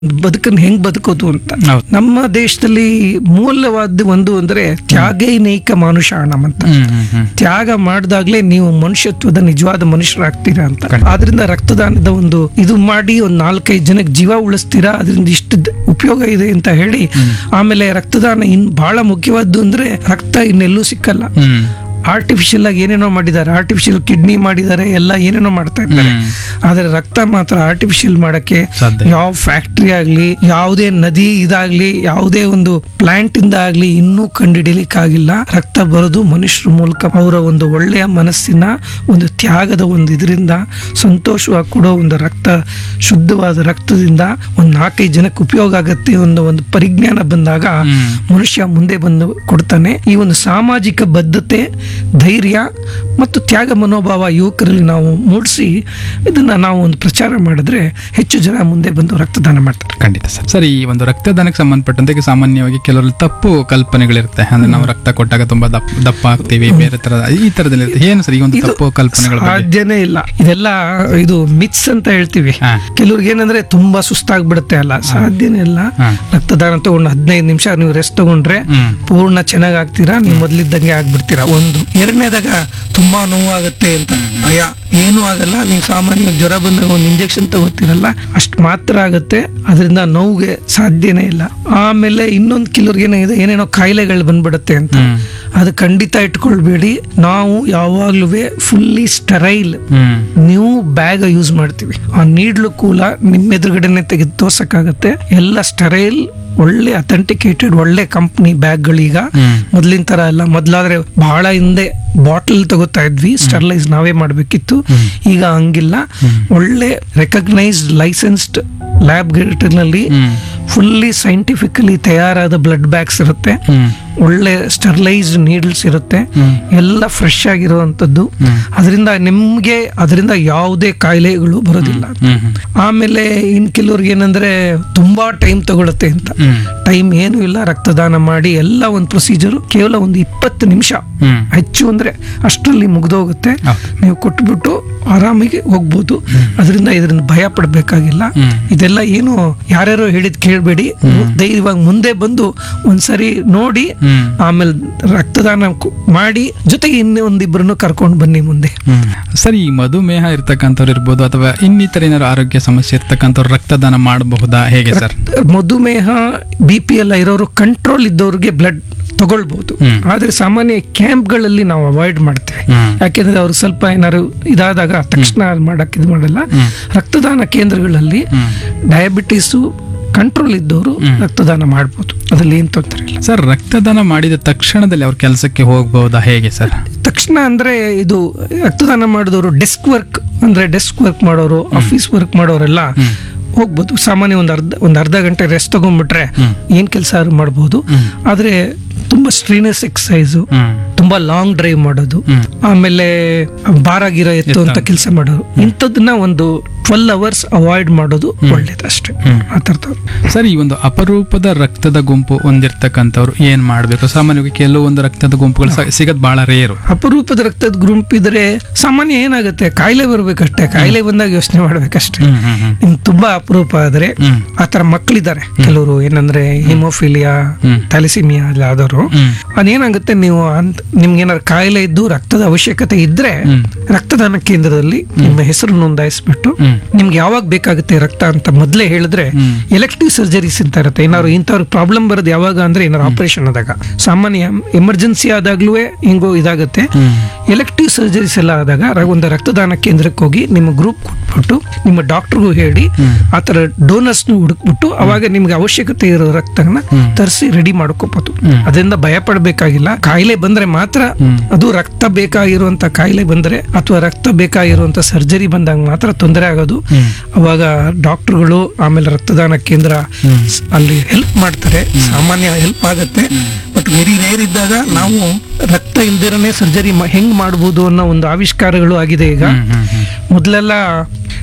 ಬದುಕನ್ನು ಹೆಂಗ್ ಬದುಕೋದು ಅಂತ ಹೌದು. ನಮ್ಮ ದೇಶದಲ್ಲಿ ಮೂಲವಾದ ಒಂದು ಅಂದ್ರೆ ತ್ಯಾಗೈನೈಕ ಮಾನುಷಾಣಂ ಅಂತ ಹ್ಮ್ ಹ್ಮ್ ಹ್ಮ್ ತ್ಯಾಗ ಮಾಡಿದಾಗ್ಲೇ ನೀವು ಮನುಷ್ಯತ್ವದ ನಿಜವಾದ ಮನುಷ್ಯರಾಗ್ತೀರಾ ಅಂತ ಖಂಡಿತ. ಆದ್ರಿಂದ ರಕ್ತದಾನದ ಒಂದು ಇದು ಮಾಡಿ ಒಂದ್ ನಾಲ್ಕೈದು ಜನಕ್ಕೆ ಜೀವ ಉಳಿಸ್ತೀರಾ ಅದರಿಂದ ಇಷ್ಟು ದ- ಉಪಯೋಗ ಇದೆ ಅಂತ ಹೇಳಿ ಆಮೇಲೆ ರಕ್ತದಾನ ಇನ್ ಬಹಳ ಮುಖ್ಯವಾದ್ದು ಅಂದ್ರೆ ರಕ್ತ ಇನ್ನೆಲ್ಲೂ ಸಿಕ್ಕಲ್ಲ ಹ್ಮ್ ಆರ್ಟಿಫಿಷಿಯಲ್ ಆಗಿ ಏನೇನೋ ಮಾಡಿದ್ದಾರೆ ಆರ್ಟಿಫಿಷಿಯಲ್ ಕಿಡ್ನಿ ಮಾಡಿದ್ದಾರೆ ಎಲ್ಲ ಏನೇನೋ ಮಾಡ್ತಾ ಇದ್ದಾರೆ ಹ್ಮ್. ಆದ್ರೆ ರಕ್ತ ಮಾತ್ರ ಆರ್ಟಿಫಿಷಿಯಲ್ ಮಾಡಕ್ಕೆ ಸಾಧ್ಯ. ಯಾವ ಫ್ಯಾಕ್ಟ್ರಿ ಆಗ್ಲಿ ಯಾವುದೇ ನದಿ ಇದಾಗ್ಲಿ ಯಾವುದೇ ಒಂದು ಪ್ಲಾಂಟ್ ಇಂದ ಆಗ್ಲಿ ಇನ್ನೂ ಕಂಡುಹಿಡಿಯಲಿಕ್ಕೆ ಆಗಿಲ್ಲ ರಕ್ತ ಬರೋದು ಮನುಷ್ಯರ ಮೂಲಕ ಅವರ ಒಂದು ಒಳ್ಳೆಯ ಮನಸ್ಸಿನ ಒಂದು ತ್ಯಾಗದ ಒಂದು ಇದರಿಂದ ಸಂತೋಷವಾಗಿ ಕೊಡೋ ಒಂದು ರಕ್ತ ಶುದ್ಧವಾದ ರಕ್ತದಿಂದ ಒಂದು ನಾಲ್ಕೈದು ಜನಕ್ಕೆ ಉಪಯೋಗ ಆಗತ್ತೆ ಒಂದು ಒಂದು ಪರಿಜ್ಞಾನ ಬಂದಾಗ ಹ್ಮ್. ಮನುಷ್ಯ ಮುಂದೆ ಬಂದು ಕೊಡ್ತಾನೆ ಈ ಒಂದು ಸಾಮಾಜಿಕ ಬದ್ಧತೆ ಧೈರ್ಯ ಮತ್ತು ತ್ಯಾಗ ಮನೋಭಾವ ಯುವಕರಲ್ಲಿ ನಾವು ಮೂಡಿಸಿ ಇದನ್ನ ನಾವು ಒಂದು ಪ್ರಚಾರ ಮಾಡಿದ್ರೆ ಹೆಚ್ಚು ಜನ ಮುಂದೆ ಬಂದು ರಕ್ತದಾನ ಮಾಡ್ತಾರೆ ಖಂಡಿತ ಸರ್ ಸರ್ ಈ ಒಂದು ರಕ್ತದಾನಕ್ಕೆ ಸಂಬಂಧಪಟ್ಟಂತೆ ಈಗ ಸಾಮಾನ್ಯವಾಗಿ ಕೆಲವರಲ್ಲಿ ತಪ್ಪು ಕಲ್ಪನೆಗಳಿರುತ್ತೆ ಅಂದ್ರೆ ನಾವು ರಕ್ತ ಕೊಟ್ಟಾಗ ತುಂಬಾ ದಪ್ಪ ದಪ್ಪ ಆಗ್ತೀವಿ ಬೇರೆ ತರ ಈ ತರದಲ್ಲಿ ಇರುತ್ತೆ ಏನು ಸರ್ ಈ ಒಂದು ಇದು ತಪ್ಪು ಕಲ್ಪನೆಗಳ ಬಗ್ಗೆ ಸಾಧ್ಯನೇ ಇಲ್ಲ ಇದೆಲ್ಲ ಇದು ಮಿತ್ಸ್ ಅಂತ ಹೇಳ್ತೀವಿ ಹಾ. ಕೆಲವ್ರಿಗೆ ಏನಂದ್ರೆ ತುಂಬಾ ಸುಸ್ತಾಗ್ಬಿಡುತ್ತೆ ಅಲ್ಲ ಸಾಧ್ಯನೇ ಇಲ್ಲ ಹಾ. ರಕ್ತದಾನ ತಗೊಂಡು ಹದಿನೈದು ನಿಮಿಷ ನೀವು ರೆಸ್ಟ್ ತಗೊಂಡ್ರೆ ಹ್ಮ್ ಪೂರ್ಣ ಚೆನ್ನಾಗ್ ಆಗ್ತೀರಾ ನೀವು ಮೊದ್ಲಿದ್ದಂಗೆ ಆಗ್ಬಿಡ್ತೀರಾ ಒಂದು ಎರಡನೇದಾಗ ತುಂಬಾ ನೋವಾಗುತ್ತೆ ಅಂತ ಭಯ ಏನೂ ಆಗಲ್ಲ ನೀವು ಸಾಮಾನ್ಯವಾಗಿ ಜ್ವರ ಬಂದಾಗ ಒಂದು ಇಂಜೆಕ್ಷನ್ ತಗೋತೀರಲ್ಲ ಅಷ್ಟು ಮಾತ್ರ ಆಗುತ್ತೆ ಅದರಿಂದ ನೋವಿಗೆ ಸಾಧ್ಯನೇ ಇಲ್ಲ ಆಮೇಲೆ ಇನ್ನೊಂದು ಕೆಲವ್ರಿಗೆ ಏನಾಗಿದೆ ಏನೇನೋ ಕಾಯಿಲೆಗಳು ಬಂದ್ಬಿಡುತ್ತೆ ಅಂತ ಹ್ಮ್. ಅದು ಖಂಡಿತ ಇಟ್ಕೊಳ್ಬೇಡಿ ನಾವು ಯಾವಾಗ್ಲೂ ಫುಲ್ಲಿ ಸ್ಟರೈಲ್ ಹ್ಮ್ ನೀವು ಬ್ಯಾಗ್ ಯೂಸ್ ಮಾಡ್ತೀವಿ ಆ ನೀಡ್ಲು ಕೂಲ ನಿಮ್ಮ ಎದುರುಗಡೆನೆ ತೆಗೆದು ತೋರ್ಸಕ್ಕಾಗತ್ತೆ ಎಲ್ಲ ಸ್ಟರೈಲ್ ಒಳ್ಳೆ ಅಥೆಂಟಿಕೇಟೆಡ್ ಒಳ್ಳೆ ಕಂಪ್ನಿ ಬ್ಯಾಗ್ಗಳೀಗ ಹ್ಮ್. ಮೊದ್ಲಿನ ತರ ಅಲ್ಲ ಮೊದ್ಲಾದ್ರೆ ಬಹಳ ಹಿಂದೆ ಬಾಟಲ್ ತಗೋತಾ ಇದ್ವಿ ಸ್ಟರ್ಲೈಸ್ ನಾವೇ ಮಾಡ್ಬೇಕಿತ್ತು ಈಗ ಹಂಗಿಲ್ಲ ಒಳ್ಳೆ ರೆಕಗ್ನೈಸ್ಡ್ ಲೈಸೆನ್ಸ್ಡ್ ಲ್ಯಾಬ್ ನಲ್ಲಿ ಹ್ಮ್ ಫುಲ್ಲಿ ಸೈಂಟಿಫಿಕಲಿ ತಯಾರಾದ ಬ್ಲಡ್ ಬ್ಯಾಗ್ಸ್ ಇರುತ್ತೆ ಹ್ಮ್ ಒಳ್ಳೆ ಸ್ಟರ್ಲೈಸ್ಡ್ ನೀಡಲ್ಸ್ ಇರುತ್ತೆ ಹ್ಮ್. ಎಲ್ಲ ಫ್ರೆಶ್ ಆಗಿರುವಂತದ್ದು ಹ್ಮ್. ಅದರಿಂದ ನಿಮ್ಗೆ ಅದರಿಂದ ಯಾವುದೇ ಕಾಯಿಲೆಗಳು ಬರೋದಿಲ್ಲ ಹ್ಮ್ ಹ್ಮ್ ಆಮೇಲೆ ಇನ್ ಕೆಲವ್ರಿಗೆ ಏನಂದ್ರೆ ತುಂಬಾ ಟೈಮ್ ತಗೊಳುತ್ತೆ ಅಂತ ಹ್ಮ್ ಟೈಮ್ ಏನು ಇಲ್ಲ ರಕ್ತದಾನ ಮಾಡಿ ಎಲ್ಲ ಒಂದು ಪ್ರೊಸೀಜರ್ ಕೇವಲ ಒಂದು ಇಪ್ಪತ್ತು ನಿಮಿಷ ಹ್ಮ್ ಹೆಚ್ಚು ಅಂದ್ರೆ ಅಷ್ಟರಲ್ಲಿ ಮುಗ್ದೋಗುತ್ತೆ ಹೌದು. ನೀವು ಕೊಟ್ಬಿಟ್ಟು ಆರಾಮಿಗೆ ಹೋಗ್ಬೋದು ಅದರಿಂದ ಇದರಿಂದ ಭಯ ಪಡಬೇಕಾಗಿಲ್ಲ ಹ್ಮ್. ಇದೆಲ್ಲ ಏನು ಯಾರ್ಯಾರೋ ಹೇಳಿದ್ ಕೇಳಬೇಡಿ ಧೈರ್ಯವಾಗಿ ಮುಂದೆ ಬಂದು ಒಂದ್ಸರಿ ನೋಡಿ ಹ್ಮ್ ಆಮೇಲೆ ರಕ್ತದಾನ ಕು- ಮಾಡಿ ಜೊತೆಗೆ ಇನ್ನೂ ಒಂದಿಬ್ಬರನ್ನು ಕರ್ಕೊಂಡು ಬನ್ನಿ ಮುಂದೆ ಹ್ಮ್. ಸರ್ ಈ ಮಧುಮೇಹ ಇರ್ತಕ್ಕಂಥವ್ರು ಇರ್ಬೋದು ಅಥವಾ ಇನ್ನಿತರ ಏನಾದ್ರು ಆರೋಗ್ಯ ಸಮಸ್ಯೆ ಇರ್ತಕ್ಕಂಥವ್ರು ರಕ್ತದಾನ ಮಾಡಬಹುದಾ ಹೇಗೆ ಸರ್ ಮಧುಮೇಹ ಬಿ ಪಿ ಎಲ್ಲ ಇರೋರು ಕಂಟ್ರೋಲ್ ಇದ್ದವ್ರಿಗೆ ಬ್ಲಡ್ ತಗೊಳ್ಬಹುದು ಹ್ಮ್. ಆದ್ರೆ ಸಾಮಾನ್ಯ ಕ್ಯಾಂಪ್ಗಳಲ್ಲಿ ನಾವು ಅವಾಯ್ಡ್ ಮಾಡ್ತೇವೆ ಹ್ಮ್. ಯಾಕೆಂದ್ರೆ ಅವ್ರು ಸ್ವಲ್ಪ ಏನಾದ್ರು ಇದಾದಾಗ ತಕ್ಷಣ ಮಾಡಕ್ ಇದು ಮಾಡಲ್ಲ ಹ್ಮ್. ರಕ್ತದಾನ ಕೇಂದ್ರಗಳಲ್ಲಿ ಹ್ಮ್. ಡಯಾಬಿಟಿಸು ಕಂಟ್ರೋಲ್ ಇದ್ದವರು ರಕ್ತದಾನ ಮಾಡ್ಬೋದು ಅದ್ರಲ್ಲಿ ಏನ್ ತೊಂದರೆ ಇಲ್ಲ ಸರ್ ರಕ್ತದಾನ ಮಾಡಿದ ತಕ್ಷಣದಲ್ಲಿ ಅವ್ರ ಕೆಲಸಕ್ಕೆ ಹೋಗಬಹುದಾ ಹೇಗೆ ಸರ್ ತಕ್ಷಣ ಅಂದ್ರೆ ಇದು ರಕ್ತದಾನ ಮಾಡಿದವರು ಡೆಸ್ಕ್ ವರ್ಕ್ ಅಂದ್ರೆ ಡೆಸ್ಕ್ ವರ್ಕ್ ಮಾಡೋರು ಆಫೀಸ್ ವರ್ಕ್ ಮಾಡೋರೆಲ್ಲ ಹೋಗ್ಬೋದು ಸಾಮಾನ್ಯ ಒಂದ್ ಅರ್ಧ ಒಂದ್ ಅರ್ಧ ಗಂಟೆ ರೆಸ್ಟ್ ತಗೊಂಡ್ಬಿಟ್ರೆ ಹ್ಮ್. ಏನ್ ಕೆಲಸ ಮಾಡ್ಬೋದು ಆದ್ರೆ ತುಂಬಾ ಸ್ಟ್ರೀನಸ್ ಎಕ್ಸಸೈಸು ಹ್ಮ್ ತುಂಬಾ ಲಾಂಗ್ ಡ್ರೈವ್ ಮಾಡೋದು ಹ್ಮ್. ಆಮೇಲೆ ಬಾರಾಗಿರೋ ಎತ್ತುವಂತ ಎತ್ತ. ಕೆಲಸ ಮಾಡೋದು ಇಂಥದ್ದನ್ನ ಒಂದು ಟ್ವೆಲ್ ಅವರ್ಸ್ ಅವಾಯ್ಡ್ ಮಾಡೋದು ಒಳ್ಳೇದು ಅಷ್ಟೇ ಆ ಥರದವ್ರು ಸರ್ ಈ ಒಂದು ಅಪರೂಪದ ರಕ್ತದ ಗುಂಪು ಹೊಂದಿರ್ತಕ್ಕಂಥವ್ರು ಏನ್ ಮಾಡ್ಬೇಕು ಸಾಮಾನ್ಯವಾಗಿ ಕೆಲವೊಂದು ರಕ್ತದ ಗುಂಪುಗಳು ಸ- ಸಿಗೋದ್ ಬಹಳ ರೇರು ಅಪರೂಪದ ರಕ್ತದ ಗ್ರೂಪ್ ಇದ್ರೆ ಸಾಮಾನ್ಯ ಏನಾಗುತ್ತೆ ಕಾಯಿಲೆ ಬರ್ಬೇಕಷ್ಟೇ ಕಾಯಿಲೆ ಬಂದಾಗ ಯೋಚನೆ ಮಾಡ್ಬೇಕಷ್ಟೇ ಹ್ಮ್ ಹ್ಮ್ ಹ್ಮ್ ಇನ್ ತುಂಬಾ ಅಪರೂಪ ಆದ್ರೆ ಹ್ಮ್. ಆತರ ಮಕ್ಕಳಿದ್ದಾರೆ ಕೆಲವರು ಏನಂದ್ರೆ ಹಿಮೋಫಿಲಿಯಾ ಹ್ಮ್. ಥ್ಯಾಲಿಸಿಮಿಯಾ ಎಲ್ಲ ಆದವರು ಹ್ಮ್. ಅದೇನಾಗುತ್ತೆ ನೀವು ಅಂತ ನಿಮ್ಗೆ ಏನಾದ್ರು ಕಾಯಿಲೆ ಇದ್ದು ರಕ್ತದ ಅವಶ್ಯಕತೆ ಇದ್ರೆ ಹ್ಮ್. ರಕ್ತದಾನ ಕೇಂದ್ರದಲ್ಲಿ ನಿಮ್ಮ ಹೆಸರು ನೋಂದಾಯಿಸ್ಬಿಟ್ಟು ಹ್ಮ್. ನಿಮ್ಗೆ ಯಾವಾಗ ಬೇಕಾಗುತ್ತೆ ರಕ್ತ ಅಂತ ಮೊದಲೇ ಹೇಳಿದ್ರೆ ಹ್ಮ್. ಎಲೆಕ್ಟಿವ್ ಸರ್ಜರೀಸ್ ಅಂತ ಇರುತ್ತೆ ಏನಾದ್ರು ಇಂಥವ್ರ ಪ್ರಾಬ್ಲಮ್ ಬರೋದು ಯಾವಾಗ ಅಂದ್ರೆ ಏನಾದ್ರು ಆಪರೇಷನ್ ಆದಾಗ ಸಾಮಾನ್ಯ ಎಮರ್ಜೆನ್ಸಿ ಆದಾಗ್ಲೂ ಹಿಂಗೋ ಇದಾಗುತ್ತೆ ಹ್ಮ್. ಎಲೆಕ್ಟಿವ್ ಸರ್ಜರೀಸ್ ಎಲ್ಲ ಆದಾಗ ರ- ಒಂದು ರಕ್ತದಾನ ಕೇಂದ್ರಕ್ಕೆ ಹೋಗಿ ನಿಮ್ಮ ಗ್ರೂಪ್ ಕೊಟ್ಬಿಟ್ಟು ನಿಮ್ಮ ಡಾಕ್ಟರ್ಗೂ ಹೇಳಿ ಆ ಥರ ಡೋನರ್ಸ್ನು ಹುಡುಕ್ಬಿಟ್ಟು ಅವಾಗ ನಿಮ್ಗೆ ಅವಶ್ಯಕತೆ ಇರೋ ರಕ್ತನ ತರಿಸಿ ರೆಡಿ ಮಾಡ್ಕೋಬಹುದು ಅದರಿಂದ ಭಯ ಪಡಬೇಕಾಗಿಲ್ಲ ಕಾಯಿಲೆ ಬಂದ್ರೆ ಮಾತ್ರ ಅದು ರಕ್ತ ಬೇಕಾಗಿರುವಂತ ಕಾಯಿಲೆ ಬಂದ್ರೆ ಅಥವಾ ರಕ್ತ ಬೇಕಾಗಿರುವಂತ ಸರ್ಜರಿ ಬಂದಾಗ ಮಾತ್ರ ತೊಂದರೆ ಆಗೋದು ಅವಾಗ ಡಾಕ್ಟರ್ಗಳು ಆಮೇಲೆ ರಕ್ತದಾನ ಕೇಂದ್ರ ಸ್- ಅಲ್ಲಿ ಹೆಲ್ಪ್ ಮಾಡ್ತಾರೆ ಸಾಮಾನ್ಯ ಹೆಲ್ಪ್ ಆಗುತ್ತೆ ಬಟ್ ವೆರಿ ರೇರ್ ಇದ್ದಾಗ ನಾವು ರಕ್ತ ಇಲ್ದಿರನೇ ಸರ್ಜರಿ ಹೆಂಗ್ ಮಾಡ್ಬೋದು ಅನ್ನೋ ಒಂದು ಆವಿಷ್ಕಾರಗಳು ಆಗಿದೆ ಈಗ ಹ್ಮ್ ಹ್ಮ್ ಹ್ಮ್ ಮೊದಲೆಲ್ಲ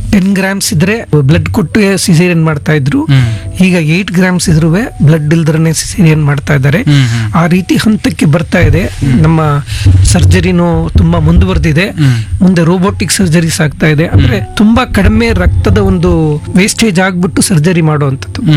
ಟೆನ್ ಗ್ರಾಮ್ಸ್ ಇದ್ರೆ ಬ್ಲಡ್ ಕೊಟ್ಟು ಸಿಸೇರಿಯನ್ ಮಾಡ್ತಾ ಇದ್ರು ಹ್ಮ್ ಈಗ ಏಟ್ ಗ್ರಾಮ್ಸ್ ಇದ್ರೂ ಬ್ಲಡ್ ಇಲ್ದ್ರನೆ ಸಿಸೇರಿಯನ್ ಮಾಡ್ತಾ ಇದ್ದಾರೆ ಹ್ಮ್ ಹ್ಮ್ ಆ ರೀತಿ ಹಂತಕ್ಕೆ ಬರ್ತಾ ಇದೆ ನಮ್ಮ ಸರ್ಜರಿನೂ ತುಂಬಾ ಮುಂದುವರೆದಿದೆ ಹ್ಮ್. ಮುಂದೆ ರೋಬೋಟಿಕ್ ಸರ್ಜರೀಸ್ ಆಗ್ತಾ ಇದೆ ಅಂದ್ರೆ ತುಂಬಾ ಕಡಿಮೆ ರಕ್ತದ ಒಂದು ವೇಸ್ಟೇಜ್ ಆಗ್ಬಿಟ್ಟು ಸರ್ಜರಿ ಮಾಡುವಂಥದ್ದು